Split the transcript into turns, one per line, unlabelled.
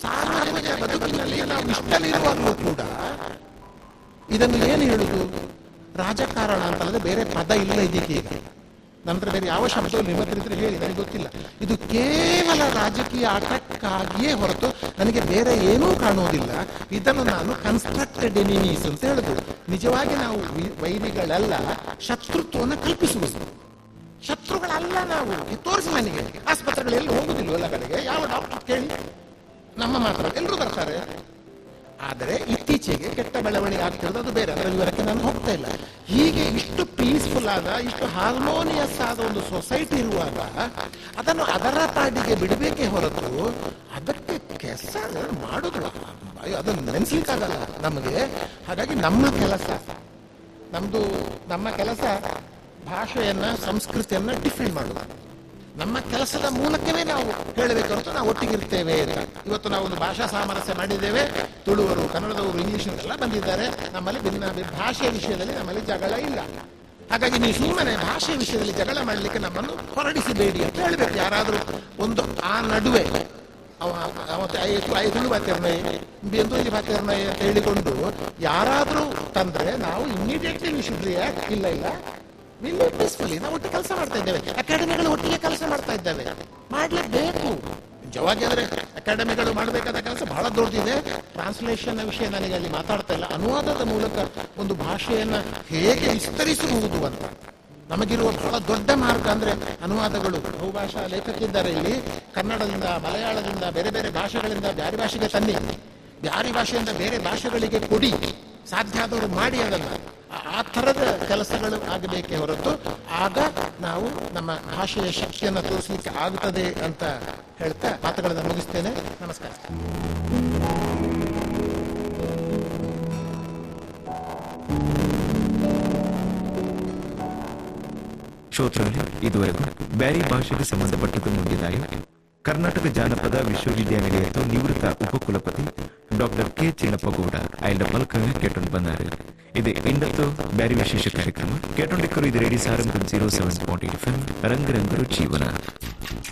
ಸಾಮಾನ್ಯ ಬದುಕಿನಲ್ಲಿ ನಾವು ಇಷ್ಟಲಿರುವಾಗಲೂ ಕೂಡ ಇದನ್ನು ಏನು ಹೇಳುದು ರಾಜಕಾರಣ ಅಂತಲ್ಲದೆ ಬೇರೆ ಪದ ಇಲ್ಲ ಇದಕ್ಕೆ ಈಗ ನಂತರ ಬೇರೆ ಯಾವ ಶಬ್ದವು ನಿಮ್ಮ ಹತ್ರ ಇದ್ರೆ ಹೇಳಿ ನನಗೆ ಗೊತ್ತಿಲ್ಲ ಇದು ಕೇವಲ ರಾಜಕೀಯ ಆಟಕ್ಕಾಗಿಯೇ ಹೊರತು ನನಗೆ ಬೇರೆ ಏನೂ ಕಾಣುವುದಿಲ್ಲ ಇದನ್ನು ನಾನು ಕನ್ಸ್ಟ್ರಕ್ಟೆಡ್ ಎನಿಮೀಸ್ ಅಂತ ಹೇಳುದು ನಿಜವಾಗಿ ನಾವು ವಿ- ವೈರಿಗಳಲ್ಲ ಶತ್ರುತ್ವವನ್ನು ಕಲ್ಪಿಸುವುದು ಶತ್ರುಗಳಲ್ಲ ನಾವು ಇದು ತೋರಿಸಿ ನನಗೆ ಆಸ್ಪತ್ರೆಗಳೆಲ್ಲ ಹೋಗುದಿಲ್ಲ ಎಲ್ಲ ಕಡೆಗೆ ಯಾವ ಡಾಕ್ಟರ್ ಕೇಳಿ ನಮ್ಮ ಮಾತ್ರ ಎಲ್ಲರೂ ಬರ್ತಾರೆ ಆದರೆ ಇತ್ತೀಚೆಗೆ ಕೆಟ್ಟ ಬೆಳವಣಿಗೆ ಆಗ್ತಿರೋದು ಅದು ಬೇರೆ ಅದರ ವಿವರಕ್ಕೆ ನಾನು ಹೋಗ್ತಾ ಇಲ್ಲ ಹೀಗೆ ಇಷ್ಟು ಪೀಸ್ಫುಲ್ ಆದ ಇಷ್ಟು ಹಾರ್ಮೋನಿಯಸ್ ಆದ ಒಂದು ಸೊಸೈಟಿ ಇರುವಾಗ ಅದನ್ನು ಅದರ ಪಾಡಿಗೆ ಬಿಡಬೇಕೇ ಹೊರತು ಅದಕ್ಕೆ ಕೆಲಸ ಮಾಡುದು ಅಯ್ಯೋ, ಅದನ್ನು ನೆನೆಸ್ಲಿಕ್ಕಾಗಲ್ಲ ನಮಗೆ ಹಾಗಾಗಿ ನಮ್ಮ ಕೆಲಸ ನಮ್ದು ನಮ್ಮ ಕೆಲಸ ಭಾಷೆಯನ್ನ ಸಂಸ್ಕೃತಿಯನ್ನ ಡಿಫೆಂಡ್ ಮಾಡುದು ನಮ್ಮ ಕೆಲಸದ ಮೂಲಕವೇ ನಾವು ಹೇಳಬೇಕು ಹೊರತು ನಾವು ಒಟ್ಟಿಗಿರ್ತೇವೆ ಅಂತ ಇವತ್ತು ನಾವು ಒಂದು ಭಾಷಾ ಸಾಮರಸ್ಯ ಮಾಡಿದ್ದೇವೆ ತುಳುವರು ಕನ್ನಡದವರು ಇಂಗ್ಲಿಷ್ನೆಲ್ಲ ಬಂದಿದ್ದಾರೆ ನಮ್ಮಲ್ಲಿ ಭಿನ್ನ ಭಿನ್ನ ಭಾಷೆಯ ವಿಷಯದಲ್ಲಿ ನಮ್ಮಲ್ಲಿ ಜಗಳ ಇಲ್ಲ ಹಾಗಾಗಿ ನೀವು ಸುಮ್ಮನೆ ಭಾಷೆಯ ವಿಷಯದಲ್ಲಿ ಜಗಳ ಮಾಡಲಿಕ್ಕೆ ನಮ್ಮನ್ನು ಹೊರಡಿಸಬೇಡಿ ಅಂತ ಹೇಳಬೇಕು ಯಾರಾದರೂ ಒಂದು ಆ ನಡುವೆ ಅವ ಅವತ್ತು ಐದು ಐದು ತುಳು ಬಾತಿರ್ನೈ ಬೆಂದೂಜಿ ಬಾತಿರ್ನೈ ಅಂತ ಹೇಳಿಕೊಂಡು ಯಾರಾದರೂ ತಂದ್ರೆ ನಾವು ಇಮಿಡಿಯೇಟ್ಲಿ ವಿ ರಿಯಾಕ್ಟ್ ಇಲ್ಲ ಇಲ್ಲ ವಿಲ್ ಪೀಸ್ಫುಲಿ ನಾವು ಒಟ್ಟಿಗೆ ಕೆಲಸ ಮಾಡ್ತಾ ಇದ್ದೇವೆ ಅಕಾಡೆಮಿಗಳು ಒಟ್ಟಿಗೆ ಕೆಲಸ ಮಾಡ್ತಾ ಇದ್ದೇವೆ ಮಾಡ್ಲೇಬೇಕು ನಿಜವಾಗಿ ಅಂದ್ರೆ ಅಕಾಡೆಮಿಗಳು ಮಾಡಬೇಕಾದ ಕೆಲಸ ಬಹಳ ದೊಡ್ಡದಿದೆ ಟ್ರಾನ್ಸ್ಲೇಷನ್ ವಿಷಯ ನನಗೆ ಅಲ್ಲಿ ಮಾತಾಡ್ತಾ ಇಲ್ಲ ಅನುವಾದದ ಮೂಲಕ ಒಂದು ಭಾಷೆಯನ್ನ ಹೇಗೆ ವಿಸ್ತರಿಸಬಹುದು ಅಂತ ನಮಗಿರುವ ಬಹಳ ದೊಡ್ಡ ಮಾರ್ಗ ಅಂದ್ರೆ ಅನುವಾದಗಳು ಬಹುಭಾಷಾ ಲೇಖಕಿದ್ದಾರೆ ಇಲ್ಲಿ ಕನ್ನಡದಿಂದ ಮಲಯಾಳದಿಂದ ಬೇರೆ ಬೇರೆ ಭಾಷೆಗಳಿಂದ ಬ್ಯಾರಿ ಭಾಷೆಗೆ ತನ್ನಿ ಬ್ಯಾರಿ ಭಾಷೆಯಿಂದ ಬೇರೆ ಭಾಷೆಗಳಿಗೆ ಕೊಡಿ ಸಾಧ್ಯ ಆದವರು ಮಾಡಿ ಅದನ್ನ ಆ- ಆ ಥರದ ಕೆಲಸಗಳು ಆಗಬೇಕೇ ಹೊರತು ಆಗ ನಾವು ನಮ್ಮ ಭಾಷೆಯ ಶಕ್ತಿಯನ್ನು ತೋರಿಸಲಿಕ್ಕೆ ಆಗುತ್ತದೆ ಅಂತ ಹೇಳ್ತಾ ಮಾತುಗಳನ್ನು ಮುಗಿಸ್ತೇನೆ ನಮಸ್ಕಾರ
ಶ್ರೋತೃಗಳೇ ಇದುವರೆಗೂ ಬ್ಯಾರಿ ಭಾಷೆಗೆ ಸಂಬಂಧಪಟ್ಟದ್ದು ಮುಂದಿನಾಗಿ ಕರ್ನಾಟಕ ಜಾನಪದ ವಿಶ್ವವಿದ್ಯಾನಿಲಯದ ನಿವೃತ್ತ ಉಪಕುಲಪತಿ ಡಾಕ್ಟರ್ ಕೆ ಚಿನ್ನಪ್ಪಗೌಡ ಐಲ್ಡ ಮಲ್ಕಂಗ ಕೇಟೊಂಡು ಬಂದಾರೆ ಇದು ಇಂಡತ್ತು ಬ್ಯಾರಿ ವಿಶೇಷ ಕಾರ್ಯಕ್ರಮ ಕೇಟೊಂಡಿಕ್ಕರು ಇದು radio Sarang zero seven point eight ರಂಗರಂಗರು ಜೀವನ